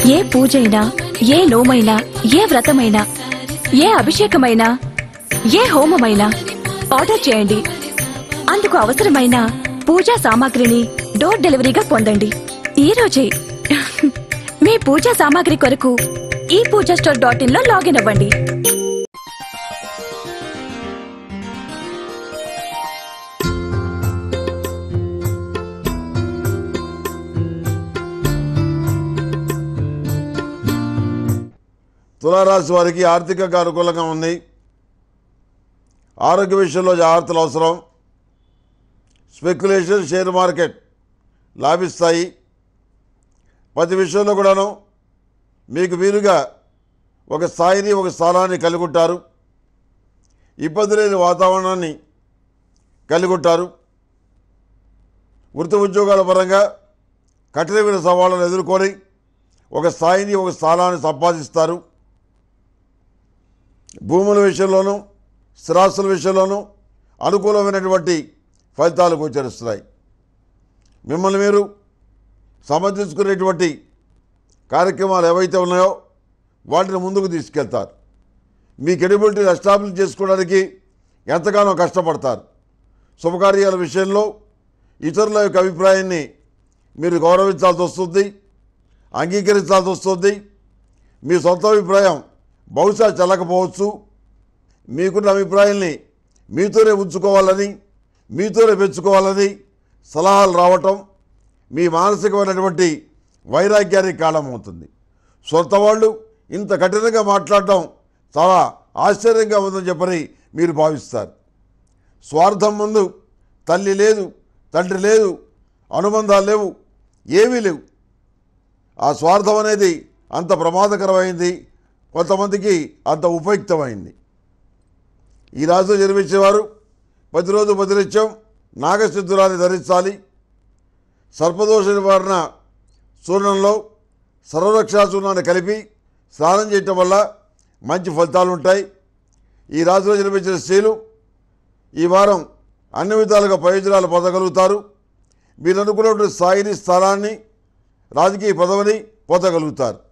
ఏ పూజైనా ఏ నోమైనా ఏ వ్రతమైనా ఏ అభిషేకమైనా ఏ హోమమైనా ఆర్డర్ చేయండి అందుకు అవసరమైన పూజా సామాగ్రిని డోర్ డెలివరీగా పొందండి ఈ రోజే మీ పూజా సామాగ్రి కొరకు ఈ పూజా స్టోర్ డాట్ ఇన్ లో లాగిన్ అవ్వండి తులారాశి వారికి ఆర్థికంగా అనుకూలంగా ఉంది ఆరోగ్య విషయంలో జాగ్రత్తలు అవసరం స్పెక్యులేషన్ షేర్ మార్కెట్ లాభిస్తాయి ప్రతి విషయంలో కూడాను మీకు వీలుగా ఒక స్థాయిని ఒక స్థానాన్ని కలిగి ఉంటారు ఇబ్బంది లేని వాతావరణాన్ని కలిగి ఉంటారు వృత్తి ఉద్యోగాల పరంగా కఠినమైన సవాళ్ళను ఎదుర్కొని ఒక స్థాయిని ఒక స్థానాన్ని సంపాదిస్తారు భూముల విషయంలోనూ స్థిరాస్తుల విషయంలోనూ అనుకూలమైనటువంటి ఫలితాలు గోచరిస్తున్నాయి మిమ్మల్ని మీరు సమర్థించుకునేటువంటి కార్యక్రమాలు ఏవైతే ఉన్నాయో వాటిని ముందుకు తీసుకెళ్తారు మీ క్రెడిబిలిటీని ఎస్టాబ్లిష్ చేసుకోవడానికి ఎంతగానో కష్టపడతారు శుభకార్యాల విషయంలో ఇతరుల యొక్క అభిప్రాయాన్ని మీరు గౌరవించాల్సి వస్తుంది అంగీకరించాల్సి వస్తుంది మీ సొంత అభిప్రాయం బహుశా చెల్లకపోవచ్చు మీకున్న అభిప్రాయాల్ని మీతోనే ఉంచుకోవాలని మీతోనే పెంచుకోవాలని సలహాలు రావటం మీ మానసికమైనటువంటి వైరాగ్యానికి కారణమవుతుంది సొంత వాళ్ళు ఇంత కఠినంగా మాట్లాడటం చాలా ఆశ్చర్యంగా ఉందని చెప్పని మీరు భావిస్తారు స్వార్థం ముందు తల్లి లేదు తండ్రి లేదు అనుబంధాలు లేవు ఏమీ లేవు ఆ స్వార్థం అనేది అంత ప్రమాదకరమైంది కొంతమందికి అంత ఉపయుక్తమైంది ఈ రాశిలో జన్మించేవారు ప్రతిరోజు ప్రతినిత్యం నాగసిద్ధురాన్ని ధరించాలి సర్పదోష నివారణ చూర్ణంలో సర్వరక్షా చూర్ణాన్ని కలిపి స్నానం చేయటం వల్ల మంచి ఫలితాలు ఉంటాయి ఈ రాశిలో జన్మించిన స్త్రీలు ఈ వారం అన్ని విధాలుగా ప్రయోజనాలు పొందగలుగుతారు మీరు అనుకున్నటువంటి స్థాయిని స్థానాన్ని రాజకీయ పదవిని పొందగలుగుతారు